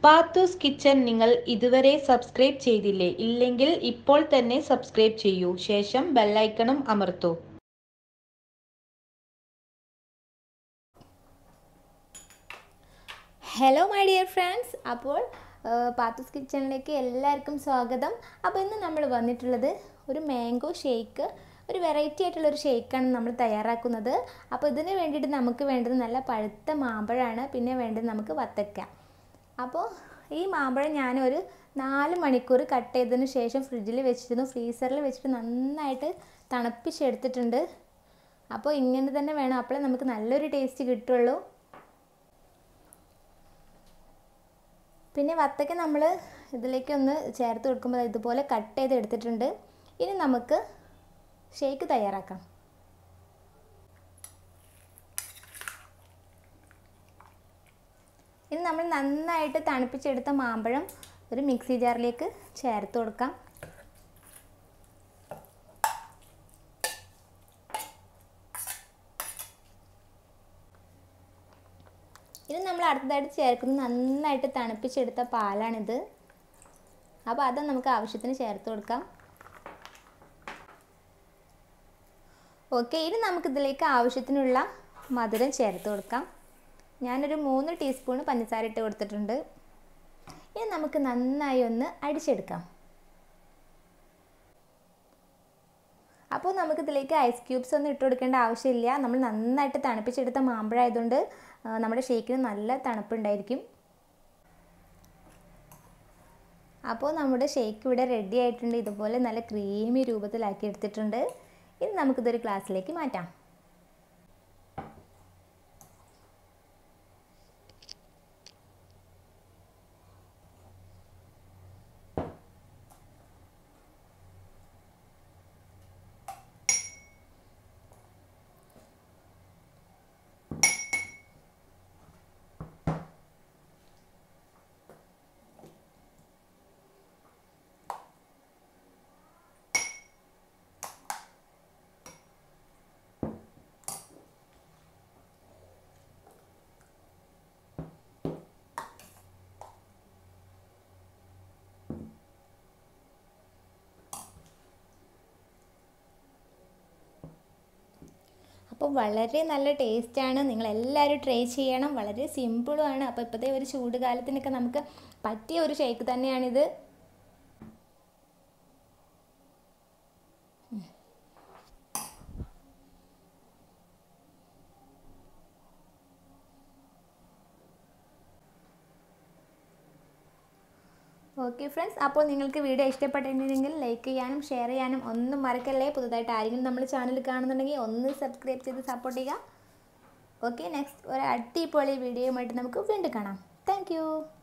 Pathu's kitchen നിങ്ങൾ ഇതുവരെ subscribe ചെയ്തില്ലേ ഇല്ലെങ്കിൽ ഇപ്പോൾ തന്നെ സബ്സ്ക്രൈബ് ചെയ്യൂ ശേഷം ബെല്ലൈക്കണും അമർത്തൂ ഹലോ മൈ ഡിയർ ഫ്രണ്ട്സ് അപ്പോൾ പാത്തൂസ് കിച്ചണിലേക്ക് എല്ലാവർക്കും സ്വാഗതം അപ്പോൾ ഇന്ന് നമ്മൾ വന്നിട്ടുള്ളത് ഒരു മാംഗോ ഷേക്ക് ഒരു വെറൈറ്റി ആയിട്ടുള്ള ഒരു ഷേക്കാണ് നമ്മൾ തയ്യാറാക്കുന്നത് അപ്പോൾ ഇതിന് വേണ്ടിയിട്ട് നമുക്ക് വേണ്ടത് നല്ല പഴുത്ത മാമ്പഴമാണ് പിന്നെ വേണ്ടത് നമുക്ക് വത്തക്ക അപ്പോൾ ഈ മാമ്പഴം ഞാനൊരു നാല് മണിക്കൂർ കട്ട് ചെയ്തതിന് ശേഷം ഫ്രിഡ്ജിൽ വെച്ചിരുന്നു ഫ്രീസറിൽ വെച്ചിട്ട് നന്നായിട്ട് തണുപ്പിച്ചെടുത്തിട്ടുണ്ട് അപ്പോൾ ഇങ്ങനെ തന്നെ വേണം അപ്പോഴേ നമുക്ക് നല്ലൊരു ടേസ്റ്റ് കിട്ടുള്ളൂ പിന്നെ വത്തക്ക നമ്മൾ ഇതിലേക്ക് ഒന്ന് ചേർത്ത് കൊടുക്കുമ്പോൾ ഇതുപോലെ കട്ട് ചെയ്ത് എടുത്തിട്ടുണ്ട് ഇനി നമുക്ക് ഷേക്ക് തയ്യാറാക്കാം ഇനി നമ്മൾ നന്നായിട്ട് തണുപ്പിച്ചെടുത്ത മാമ്പഴം ഒരു മിക്സി ജാറിലേക്ക് ചേർത്ത് കൊടുക്കാം ഇനി നമ്മൾ അടുത്തതായിട്ട് ചേർക്കുന്നത് നന്നായിട്ട് തണുപ്പിച്ചെടുത്ത പാലാണിത് അപ്പോൾ അത് നമുക്ക് ആവശ്യത്തിന് ചേർത്ത് കൊടുക്കാം ഓക്കെ ഇനി നമുക്കിതിലേക്ക് ആവശ്യത്തിനുള്ള മധുരം ചേർത്ത് കൊടുക്കാം ഞാനൊരു മൂന്ന് ടീസ്പൂൺ പഞ്ചസാര ഇട്ട് കൊടുത്തിട്ടുണ്ട് ഇനി നമുക്ക് നന്നായി ഒന്ന് അടിച്ചെടുക്കാം അപ്പോൾ നമുക്കിതിലേക്ക് ഐസ് ക്യൂബ്സ് ഒന്നും ഇട്ട് കൊടുക്കേണ്ട ആവശ്യമില്ല നമ്മൾ നന്നായിട്ട് തണുപ്പിച്ചെടുത്ത മാമ്പഴമായതുകൊണ്ട് നമ്മുടെ ഷേക്കിന് നല്ല തണുപ്പുണ്ടായിരിക്കും അപ്പോൾ നമ്മുടെ ഷേക്ക് ഇവിടെ റെഡി ആയിട്ടുണ്ട് ഇതുപോലെ നല്ല ക്രീമി രൂപത്തിലാക്കി എടുത്തിട്ടുണ്ട് ഇനി നമുക്കിതൊരു ഗ്ലാസ്സിലേക്ക് മാറ്റാം അപ്പോൾ വളരെ നല്ല ടേസ്റ്റാണ് നിങ്ങൾ എല്ലാവരും ട്രൈ ചെയ്യണം വളരെ സിമ്പിളുമാണ് അപ്പോൾ ഇപ്പോഴത്തെ ഒരു ചൂട് കാലത്തിനൊക്കെ നമുക്ക് പറ്റിയ ഒരു ഷേക്ക് തന്നെയാണിത് ഓക്കെ ഫ്രണ്ട്സ് അപ്പോൾ നിങ്ങൾക്ക് വീഡിയോ ഇഷ്ടപ്പെട്ടിട്ടുണ്ടെങ്കിൽ ലൈക്ക് ചെയ്യാനും ഷെയർ ചെയ്യാനും ഒന്നും മറക്കല്ലേ പുതുതായിട്ട് ആരെങ്കിലും നമ്മൾ ചാനൽ കാണുന്നുണ്ടെങ്കിൽ ഒന്ന് സബ്സ്ക്രൈബ് ചെയ്ത് സപ്പോർട്ട് ചെയ്യുക ഓക്കെ നെക്സ്റ്റ് ഒരു അടിപൊളി വീഡിയോയുമായിട്ട് നമുക്ക് വീണ്ടും കാണാം താങ്ക്